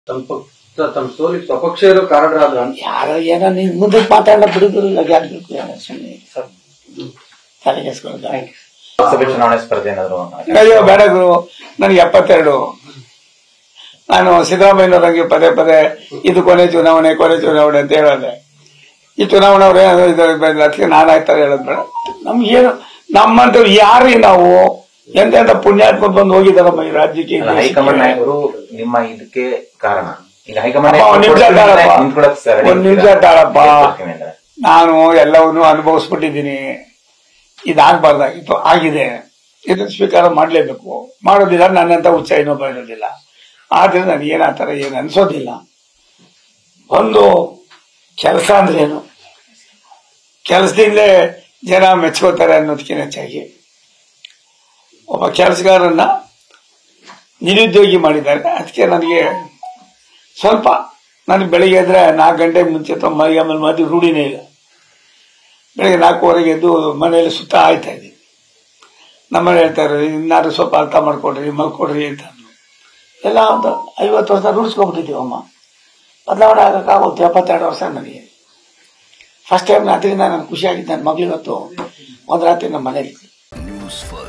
ತಮ್ಮ ಪಕ್ಷ ತಮ್ಮ ಸೋಲಿಗೆ ಸ್ವಪಕ್ಷ ಇರೋ ಕಾರಣರಾದ್ರ ಅಂತ ಯಾರೋ ಏನೋ ನೀನ್ ಮುಂದಕ್ಕೆ ಮಾತಾಡೋ ಬಿಡುಗರು ಯಾಕೆ ಏನೋ ಸುಮ್ಮನೆ ತಲೆಗೆಸ್ಕೊಂಡು ಲೋಕಸಭೆ ಚುನಾವಣೆ ಸ್ಪರ್ಧೆ ಏನಾದ್ರು ಅಯ್ಯೋ ಬೇಡ ಗುರು ನನಗೆ ಎಪ್ಪತ್ತೆರಡು ನಾನು ಸಿದ್ದರಾಮಯ್ಯನವರಂಗೆ ಪದೇ ಪದೇ ಇದು ಕೊನೆ ಚುನಾವಣೆ ಕೊನೆ ಚುನಾವಣೆ ಅಂತ ಹೇಳೋದೆ ಈ ಚುನಾವಣೆ ಅವ್ರೆ ಅದಕ್ಕೆ ನಾನು ಆಯ್ತಾರೆ ಹೇಳೋದು ಬೇಡ ನಮ್ಗೇನು ನಮ್ಮಂತ ಯಾರು ನಾವು ಎಂತೆಂತ ಪುಣ್ಯಾತ್ಮ ಬಂದು ಹೋಗಿದಾರಮ್ಮ ಈ ರಾಜ್ಯಕ್ಕೆ ಈ ಅಲ್ಲ, ಹೈಕಮಾಂಡ್ ದೇಶಕ್ಕೆ. ನಾಯಕರು ನಿಮ್ಮ ಇದಕ್ಕೆ ಕಾರಣ ಈಗ ಹೈಕಮಾಂಡ್ ಅಪ್ಪ, ಒಂದ್ ನಿಮಿಷ ತಾಳಪ್ಪ ನಿಂತ್ಕೊಳಕ್ ಸರ್ ಒಂದ್ ನಿಮಿಷ ತಾಳಪ್ಪ ಹೇಳ್ತೀನಿ ಅಂದ್ರೆ. ನಾನು ಎಲ್ಲವನ್ನೂ ಅನುಭವಿಸ್ಬಿಟ್ಟಿದ್ದೀನಿ ಇದಾಗಬಾರ್ದಾಗಿತ್ತು ಆಗಿದೆ ಇದನ್ನ ಸ್ವೀಕಾರ ಮಾಡಲೇಬೇಕು ಮಾಡೋದಿಲ್ಲ ನನ್ನಂತ ಹುಚ್ಚ ಇನ್ನೊಬ್ಬ ಇರೋದಿಲ್ಲ ಆದ್ರೆ ನನಗೇನು ಆ ಥರ ಏನು ಅನ್ಸೋದಿಲ್ಲ ಒಂದು ಕೆಲಸ ಅಂದ್ರೇನು ಕೆಲಸದಿಂದಲೇ ಜನ ಮೆಚ್ಕೋತಾರೆ ಅನ್ನೋದಕ್ಕಿಂತ ಹೆಚ್ಚಾಗಿ ಒಬ್ಬ ಕೆಲಸಗಾರನ್ನ ನಿರುದ್ಯೋಗಿ ಮಾಡಿದ್ದಾರೆ ಅದಕ್ಕೆ ನನಗೆ ಸ್ವಲ್ಪ ನನಗೆ ಬೆಳಿಗ್ಗೆ ಎದ್ರೆ ನಾಲ್ಕು ಗಂಟೆ ಮುಂಚೆ ಅಥವಾ ಮೈ ಆಮೇಲೆ ಮದ್ದು ರೂಢಿನೇ ಇಲ್ಲ ಬೆಳಿಗ್ಗೆ ನಾಲ್ಕೂವರೆಗೆ ಎದ್ದು ಮನೆಯಲ್ಲಿ ಸುತ್ತ ಆಯ್ತಾ ಇದ್ದೀನಿ ನಮ್ಮನೆ ಹೇಳ್ತಾರೆ ಇನ್ನಾರು ಸ್ವಲ್ಪ ಅರ್ಥ ಮಾಡ್ಕೊಡ್ರಿ ಮಲ್ಕೊಡ್ರಿ ಅಂತ ಅಂದ್ರು. ಎಲ್ಲ ಒಂದು ಐವತ್ತು ವರ್ಷ ರೂಢಿಸ್ಕೊಂಡ್ಬಿಟ್ಟಿದ್ದೀವಮ್ಮ ಬದಲಾವಣೆ ಆಗಕ್ಕಾಗುತ್ತೆ ಎಪ್ಪತ್ತೆರಡು ವರ್ಷ ನನಗೆ ಫಸ್ಟ್ ಟೈಮ್ ಅದರಿಂದ ನಾನು ಖುಷಿಯಾಗಿದ್ದೆ ನನ್ನ ಮಗಳಿವತ್ತು ಒಂದು ರಾತ್ರಿ ನಮ್ಮ ಮನೇಲಿ ನ್ಯೂಸ್ ಫಸ್ಟ್